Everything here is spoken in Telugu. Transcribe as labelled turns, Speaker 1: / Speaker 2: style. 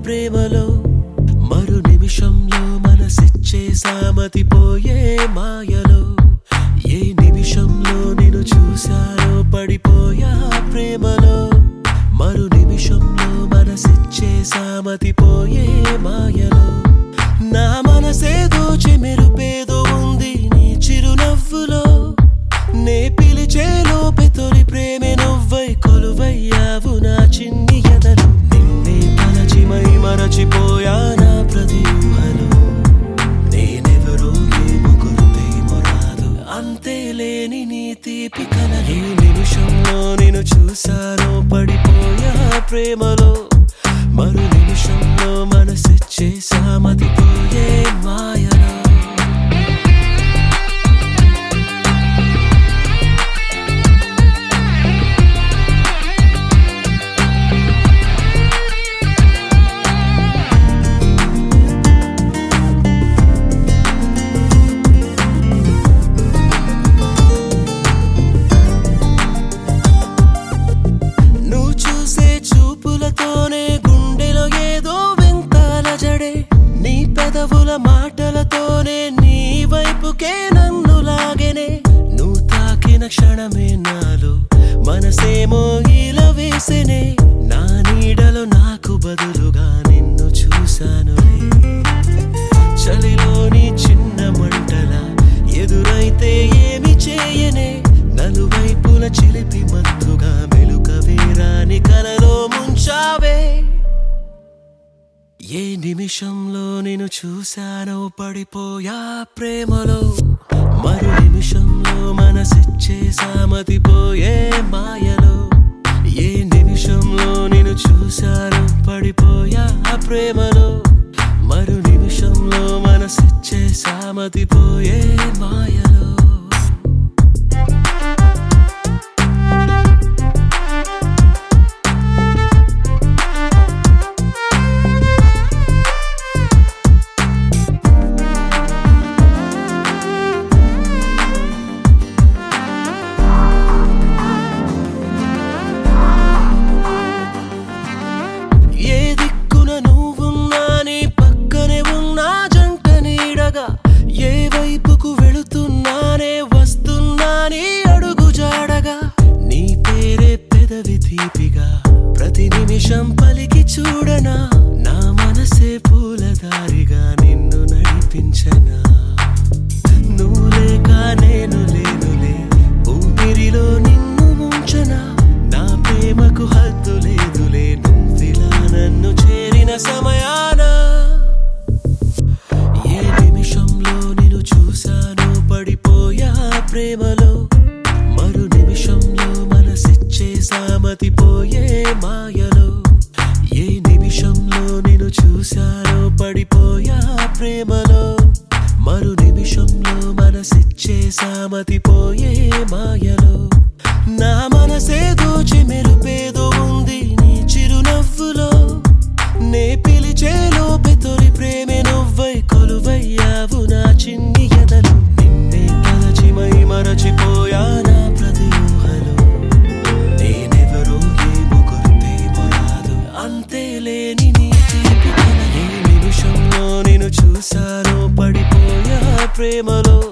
Speaker 1: ప్రేమలో మరు నిమిషంలో మనసిచ్చే సామతి పోయే మాయలో ఏ నిమిషంలో నేను చూశానో పడిపోయా ప్రేమలో మరు నిమిషంలో మనసిచ్చే సామతి పోయే మాయలో నా మనసే దోచి మెరుపేదో ఉంది నీ చిరునవ్వులో నే పిలిచే లోపే తొలి ప్రేమే నువ్వై కొలువయ్యావు నా చిన్ని ఎదలు నిన్నే తలచి మై మరచిపోయా నా ప్రతి ఊహలో నేనెవరో ఏమో గుర్తేమో రాదు అంతే లేని నీ తీపి కల ఈ నిమిషంలో నేను చూశానో పడిపోయా ప్రేమలో మరు నిమిషంలో మనసిచ్చే సామతి పోయే మాయలో నువ్వు చూసే చూపులతోనే గుండెలో ఏదో వింతాల జడే నీ పెదవుల మాటలతోనే నీ వైపుకే నన్ను లాగెనే నువ్వు తాకిన క్షణమే నాలో మనసేమో ఇలా వేసెనే నా నీడలో నాకు బదులుగా నిన్ను చూశానులే చలిలోని చిన్న మంటల ఎదురైతే ఏమి చేయనే నలువైపుల చిలిపి మత్తుగా మెలుకవేరాని కలలో ముంచావే ఏ నిమిషంలో నేను చూశానో పడిపోయా ప్రేమలో మరు నిమిషంలో మనసిచ్చే సామతి పోయే మాయలో ఏ నిమిషంలో నేను చూశానో పడిపోయా ప్రేమలో మరు నిమిషంలో మనసిచ్చే సామతి పోయే మాయలో ఏ దిక్కున నువ్వున్నా నీ పక్కనే ఉన్నా జంట నీడగా ఏ వైపుకు వెళుతున్నానే వస్తున్నా నీ అడుగు జాడగా నీ పేరే పెదవి తీపిగా ప్రతి నిమిషం పలికి చూడనా నా మనసే పూలదారిగా నిన్ను నడిపించనా నువ్వు లేక నేను లేనులే ఊపిరిలో నిన్ను ముంచనా నా ప్రేమకు హద్దు లేదులే నువ్విలా నన్ను చేరిన సమయాన ఏ నిమిషంలో నేను చూశానో పడిపోయా ప్రేమలో మరు నిమిషంలో మనసిచ్చే సామతి పోయే మాయలో ఏ నిమిషంలో నేను చూశానో పడిపోయా ప్రేమలో మరు నిమిషంలో మనసిచ్చే సామతి పోయే మాయలో నా మనసే దోచి మెరుపేదో ఉంది నీ చిరునవ్వులో నే పిలిచే లోపే తొలి ప్రేమే నువ్వై కొలువయ్యావు నా చిన్ని ఎదలు నిన్నే తలచి మై మరచిపోయా నా ప్రతి ఊహలో నేనెవరో ఏమో గుర్తేమో రాదు అంతే లేని నీ తీపి కల ఏ నిమిషంలో నేను చూశానో పడిపోయా ప్రేమలో